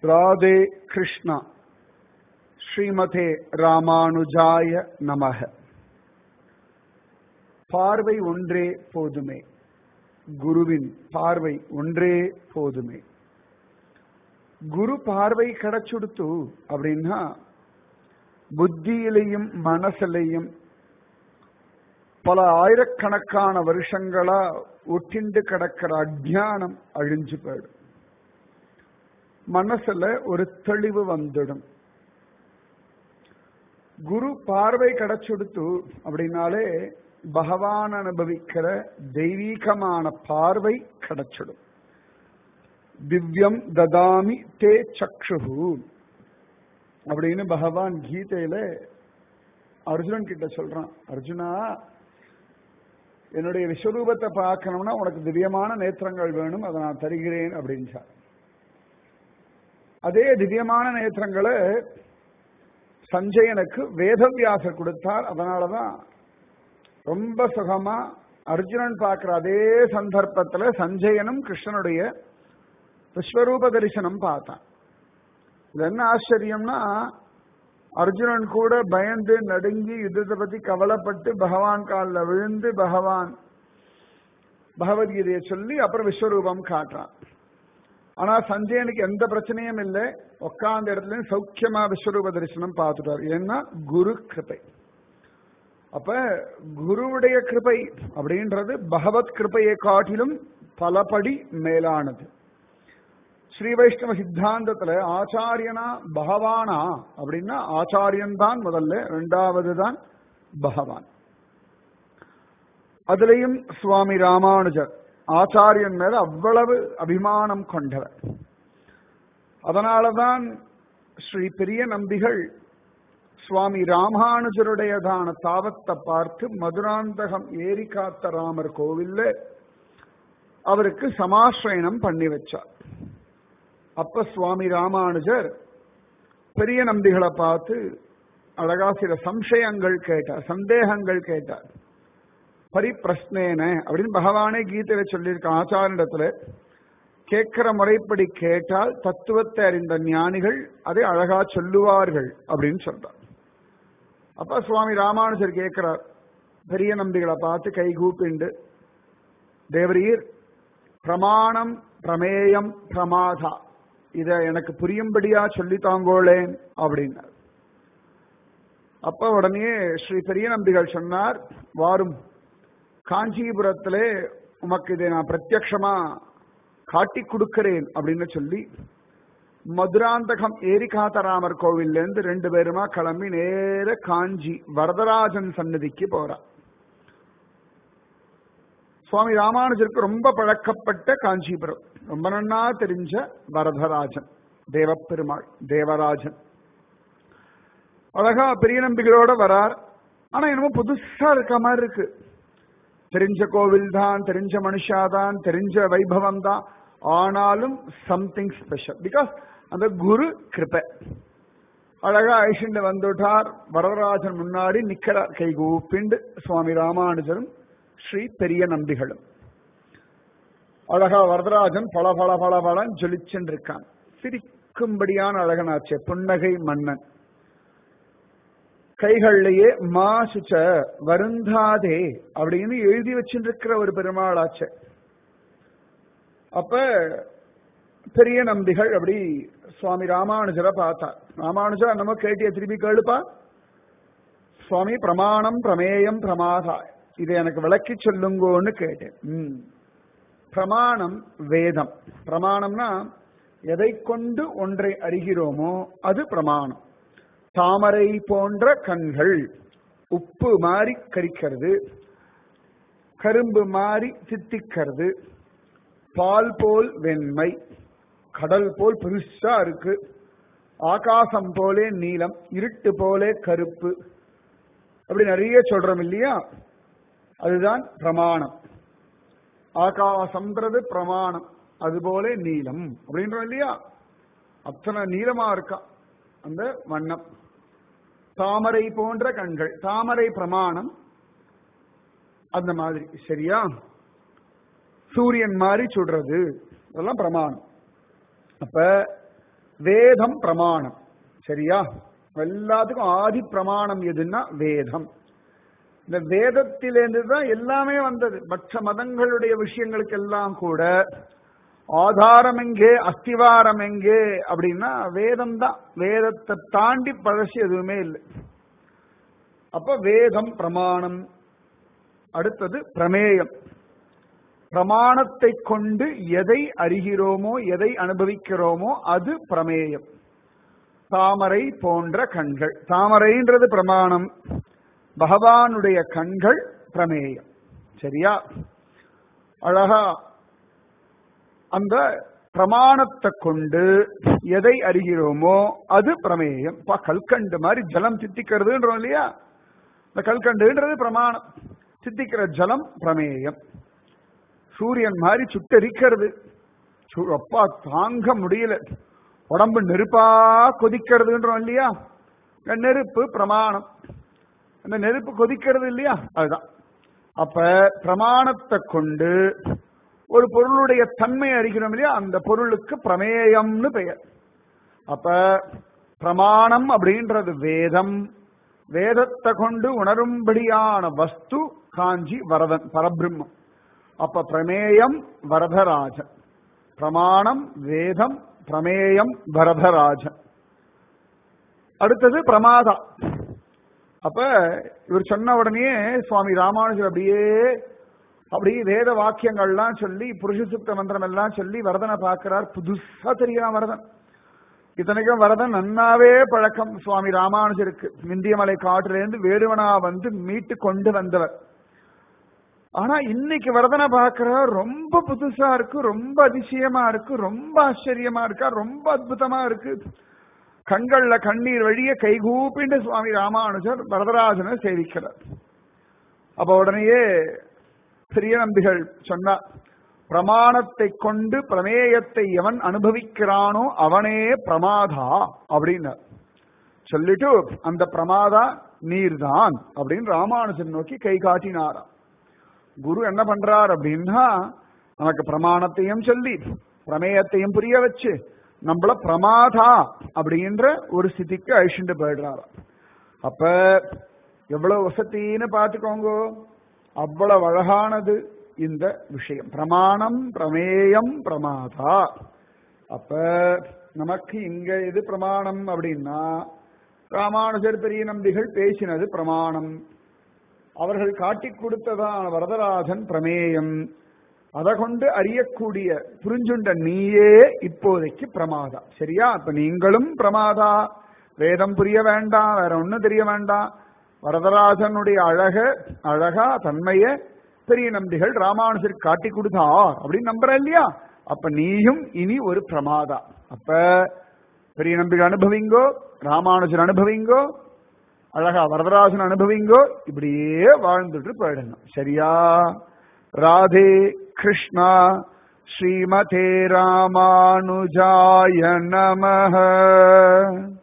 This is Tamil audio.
ராதே கிருஷ்ணா ஸ்ரீமதே ராமானுஜாய நமக பார்வை ஒன்றே போதுமே குருவின் பார்வை ஒன்றே போதுமே குரு பார்வை கிடைச்சுடுத்து அப்படின்னா புத்தியிலையும் மனசுலையும் பல ஆயிரக்கணக்கான வருஷங்களா ஒட்டிண்டு கிடக்கிற அஜானம் அழிஞ்சு போயிடும் மனசுல ஒரு தெளிவு வந்துடும் குரு பார்வை கிடைச்சுடுத்து அப்படின்னாலே பகவான் அனுபவிக்கிற தெய்வீகமான பார்வை கிடைச்சிடும் திவ்யம் ததாமி தே சக்ஷு அப்படின்னு பகவான் கீதையில அர்ஜுனன் கிட்ட சொல்றான் அர்ஜுனா என்னுடைய விஸ்வரூபத்தை பார்க்கணும்னா உனக்கு திவ்யமான நேத்திரங்கள் வேணும் அதை நான் தருகிறேன் அப்படின்றார் அதே திவ்யமான நேத்திரங்களை சஞ்சயனுக்கு வேதவியாசர் கொடுத்தார் அதனாலதான் ரொம்ப சுகமா அர்ஜுனன் பார்க்கிற அதே சந்தர்ப்பத்துல சஞ்சயனும் கிருஷ்ணனுடைய விஸ்வரூப தரிசனம் பார்த்தான் இது என்ன ஆச்சரியம்னா அர்ஜுனன் கூட பயந்து நடுங்கி யுத்தத்தை பத்தி கவலைப்பட்டு பகவான் காலில் விழுந்து பகவான் பகவத்கீதையை சொல்லி அப்புறம் விஸ்வரூபம் காட்டுறான் ஆனா சஞ்சயனுக்கு எந்த பிரச்சனையும் இல்லை உட்கார்ந்த இடத்துல சௌக்கியமா விஸ்வரூப தரிசனம் பார்த்துட்டார் ஏன்னா குரு கிருபை அப்ப குருவுடைய கிருபை அப்படின்றது பகவத் கிருபையை காட்டிலும் பலபடி மேலானது ஸ்ரீ வைஷ்ணவ சித்தாந்தத்துல ஆச்சாரியனா பகவானா அப்படின்னா ஆச்சாரியன் தான் முதல்ல ரெண்டாவது தான் பகவான் அதுலயும் சுவாமி ராமானுஜர் ஆச்சாரியன் மேல அவ்வளவு அபிமானம் கொண்டவர் அதனாலதான் ஸ்ரீ பெரிய நம்பிகள் சுவாமி ராமானுஜருடையதான தாவத்தை பார்த்து மதுராந்தகம் ஏரி காத்த ராமர் கோவில்ல அவருக்கு சமாசிரயணம் பண்ணி வச்சார் அப்ப சுவாமி ராமானுஜர் பெரிய நம்பிகளை பார்த்து அழகா சில சம்சயங்கள் கேட்டார் சந்தேகங்கள் கேட்டார் பரிப்பிரஸ்னேன அப்படின்னு பகவானே கீதையில சொல்லியிருக்க ஆச்சாரிடத்துல கேட்கிற முறைப்படி கேட்டால் தத்துவத்தை அறிந்த ஞானிகள் அதை அழகா சொல்லுவார்கள் அப்படின்னு சொல்றார் அப்ப சுவாமி ராமானுஜர் கேட்கிறார் பெரிய நம்பிகளை பார்த்து கை கூப்பிண்டு தேவரீர் பிரமாணம் பிரமேயம் பிரமாதா இத எனக்கு புரியும்படியா சொல்லி தாங்கோளேன் அப்படின்னார் அப்ப உடனே ஸ்ரீ பெரிய நம்பிகள் சொன்னார் வாரும் காஞ்சிபுரத்திலே உமக்கு இதை நான் பிரத்யக்ஷமா காட்டி கொடுக்கிறேன் அப்படின்னு சொல்லி மதுராந்தகம் ஏரிகாத்தராமர் கோவில்ல இருந்து ரெண்டு பேருமா கிளம்பி நேர காஞ்சி வரதராஜன் சன்னதிக்கு போறார் சுவாமி ராமானுஜருக்கு ரொம்ப பழக்கப்பட்ட காஞ்சிபுரம் ரொம்ப நன்னா தெரிஞ்ச வரதராஜன் தேவப்பெருமாள் தேவராஜன் அழகா பெரிய நம்பிக்கையோட வரார் ஆனா என்னமோ புதுசா இருக்க மாதிரி இருக்கு தெரிஞ்ச கோவில் தான் தெரிஞ்ச மனுஷாதான் தெரிஞ்ச வைபவம் தான் ஆனாலும் சம்திங் ஸ்பெஷல் பிகாஸ் அந்த குரு கிருப்பை அழகா ஐஷண்ட வந்துட்டார் வரதராஜன் முன்னாடி நிக்கிறார் கை கூப்பிண்டு சுவாமி ராமானுஜரும் ஸ்ரீ பெரிய நம்பிகளும் அழகா வரதராஜன் பல பல பல பலன் ஜொலிச்சுன்னு இருக்கான் சிரிக்கும்படியான அழகனாச்சே புன்னகை மன்னன் கைகள்லயே மாசுச்ச வருந்தாதே அப்படின்னு எழுதி வச்சுருக்கிற ஒரு பெருமாளாச்ச அப்ப பெரிய நம்பிகள் அப்படி சுவாமி ராமானுஜரை பார்த்தா ராமானுஜர் நம்ம கேட்டிய திருப்பி கேளுப்பா சுவாமி பிரமாணம் பிரமேயம் பிரமாதா இதை எனக்கு விளக்கி சொல்லுங்கோன்னு கேட்டேன் ம் பிரமாணம் வேதம் பிரமாணம்னா எதை கொண்டு ஒன்றை அறிகிறோமோ அது பிரமாணம் தாமரை போன்ற கண்கள் உப்பு மாறி கரிக்கிறது கரும்பு மாறி சித்திக்கிறது பால் போல் வெண்மை கடல் போல் பெருசா இருக்கு ஆகாசம் போலே நீலம் இருட்டு போலே கருப்பு அப்படி நிறைய சொல்றோம் இல்லையா அதுதான் பிரமாணம் ஆகாசம்ன்றது பிரமாணம் அதுபோல நீலம் அப்படின்றோம் இல்லையா அத்தனை நீளமா இருக்கா அந்த வண்ணம் தாமரை போன்ற கண்கள் தாமரை பிரமாணம் அந்த மாதிரி சரியா சூரியன் மாதிரி சுடுறது இதெல்லாம் பிரமாணம் அப்ப வேதம் பிரமாணம் சரியா எல்லாத்துக்கும் ஆதி பிரமாணம் எதுன்னா வேதம் இந்த வேதத்திலேருந்து தான் எல்லாமே வந்தது மற்ற மதங்களுடைய விஷயங்களுக்கு எல்லாம் கூட ஆதாரம் எங்கே அஸ்திவாரம் எங்கே அப்படின்னா வேதம் தான் வேதத்தை தாண்டி பழசி எதுவுமே இல்லை அப்ப வேதம் பிரமாணம் அடுத்தது பிரமேயம் பிரமாணத்தை கொண்டு எதை அறிகிறோமோ எதை அனுபவிக்கிறோமோ அது பிரமேயம் தாமரை போன்ற கண்கள் தாமரைன்றது பிரமாணம் பகவானுடைய கண்கள் பிரமேயம் சரியா அழகா அந்த பிரமாணத்தை கொண்டு எதை அறிகிறோமோ அது பிரமேயம் பா கல்கண்டு மாதிரி ஜலம் சித்திக்கிறதுன்றோம் இல்லையா இந்த கல்கண்டுன்றது பிரமாணம் சித்திக்கிற ஜலம் பிரமேயம் சூரியன் மாதிரி சுட்டரிக்கிறது சு- அப்பா தாங்க முடியல உடம்பு நெருப்பா கொதிக்கிறதுன்றோம் இல்லையா இந்த நெருப்பு பிரமாணம் அந்த நெருப்பு கொதிக்கிறது இல்லையா அதுதான் அப்ப பிரமாணத்தை கொண்டு ஒரு பொருளுடைய தன்மை அறிகிறோம் இல்லையா அந்த பொருளுக்கு பிரமேயம்னு பெயர் அப்ப பிரமாணம் அப்படின்றது வேதம் வேதத்தை கொண்டு உணரும்படியான வஸ்து காஞ்சி வரதன் பரபிரம்மம் அப்ப பிரமேயம் வரதராஜன் பிரமாணம் வேதம் பிரமேயம் வரதராஜன் அடுத்தது பிரமாதா அப்ப இவர் சொன்ன உடனே சுவாமி ராமானுஜர் அப்படியே அப்படி வேத வாக்கியங்கள்லாம் சொல்லி புருஷ சுத்த மந்திரம் எல்லாம் சொல்லி வரதனை பார்க்கிறார் புதுசா தெரியும் வரதன் இத்தனைக்கும் வரதன் நன்னாவே பழக்கம் சுவாமி ராமானுஜருக்கு விந்தியமலை காட்டிலிருந்து வேடுவனா வந்து மீட்டு கொண்டு வந்தவர் ஆனா இன்னைக்கு வரதனை பார்க்கிறார் ரொம்ப புதுசா இருக்கு ரொம்ப அதிசயமா இருக்கு ரொம்ப ஆச்சரியமா இருக்கா ரொம்ப அற்புதமா இருக்கு கண்கள்ல கண்ணீர் வழிய கைகூப்பிண்டு சுவாமி ராமானுஜர் வரதராஜனை சேவிக்கிறார் அப்ப உடனேயே பெரிய நம்பிகள் சொன்னார் பிரமாணத்தை கொண்டு பிரமேயத்தை எவன் அனுபவிக்கிறானோ அவனே பிரமாதா அப்படின்னார் சொல்லிட்டு அந்த பிரமாதா நீர்தான் அப்படின்னு ராமானுஜன் நோக்கி கை காட்டினாராம் குரு என்ன பண்றார் அப்படின்னா நமக்கு பிரமாணத்தையும் சொல்லி பிரமேயத்தையும் புரிய வச்சு நம்மள பிரமாதா அப்படின்ற ஒரு ஸ்திதிக்கு அழிச்சுட்டு போயிடுறாராம் அப்ப எவ்வளவு வசத்தின்னு பார்த்துக்கோங்க அவ்வளவு அழகானது இந்த விஷயம் பிரமாணம் பிரமேயம் பிரமாதா அப்ப நமக்கு இங்க எது பிரமாணம் அப்படின்னா ராமானுஜர் பெரிய நம்பிகள் பேசினது பிரமாணம் அவர்கள் காட்டிக் கொடுத்ததான வரதராஜன் பிரமேயம் அதை கொண்டு அறியக்கூடிய புரிஞ்சுண்ட நீயே இப்போதைக்கு பிரமாதா சரியா அப்ப நீங்களும் பிரமாதா வேதம் புரிய வேண்டாம் வேற ஒண்ணும் தெரிய வேண்டாம் வரதராஜனுடைய அழக அழகா தன்மைய பெரிய நம்பிகள் ராமானுஜர் காட்டி கொடுத்தா அப்படின்னு நம்புற இல்லையா அப்ப நீயும் இனி ஒரு பிரமாதா அப்ப பெரிய நம்பிகள் அனுபவிங்கோ ராமானுஜர் அனுபவிங்கோ அழகா வரதராஜன் அனுபவிங்கோ இப்படியே வாழ்ந்துட்டு போயிடணும் சரியா ராதே கிருஷ்ணா ஸ்ரீமதே ராமானுஜாய நமஹ